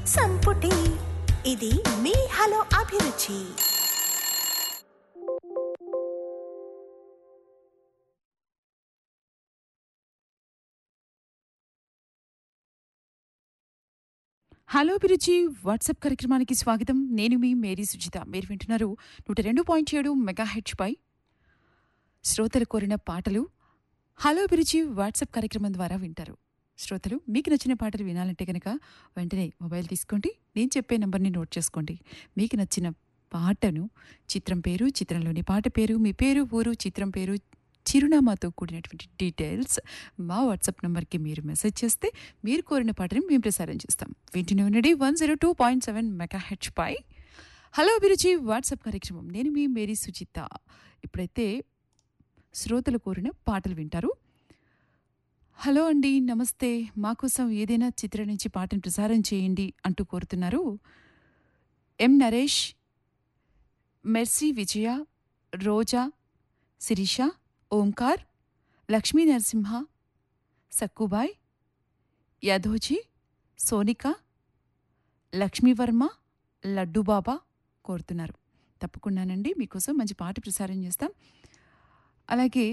సంపుటి ఇది మీ hello Abhiruchi hello Abhiruchi WhatsApp కార్యక్రమానికి స్వాగతం నేను మీ మేరీ సుజిత మీరు వింటున్నారు నూట రెండు పాయింట్ ఏడు మెగా హెచ్పై శ్రోతలు కోరిన పాటలు హలో అభిరుచి వాట్సాప్ కార్యక్రమం ద్వారా వింటారు శ్రోతలు మీకు నచ్చిన పాటలు వినాలంటే కనుక వెంటనే మొబైల్ తీసుకోండి నేను చెప్పే నంబర్ని నోట్ చేసుకోండి మీకు నచ్చిన పాటను చిత్రం పేరు చిత్రంలోని పాట పేరు మీ పేరు ఊరు చిత్రం పేరు చిరునామాతో కూడినటువంటి డీటెయిల్స్ మా వాట్సాప్ నంబర్కి మీరు మెసేజ్ చేస్తే మీరు కోరిన పాటని మేము ప్రసారం చేస్తాం వింటూనే ఉండండి one zero two point seven mega హెచ్ పై హలో అభిరుచి వాట్సాప్ కార్యక్రమం నేను మీ మేరీ సుచిత ఇప్పుడైతే శ్రోతలు కోరిన పాటలు వింటారు హలో అండి నమస్తే మా కోసం ఏదైనా చిత్రం నుంచి పాటను ప్రసారం చేయండి అంటూ కోరుతున్నారు ఎం నరేష్ మెర్సీ విజయ రోజా శిరీష ఓంకార్ లక్ష్మీ నరసింహ సక్కుబాయ్ యాదోజీ సోనిక లక్ష్మీవర్మ లడ్డూబాబా కోరుతున్నారు తప్పకుండానండి మీకోసం మంచి పాట ప్రసారం చేస్తాం అలాగే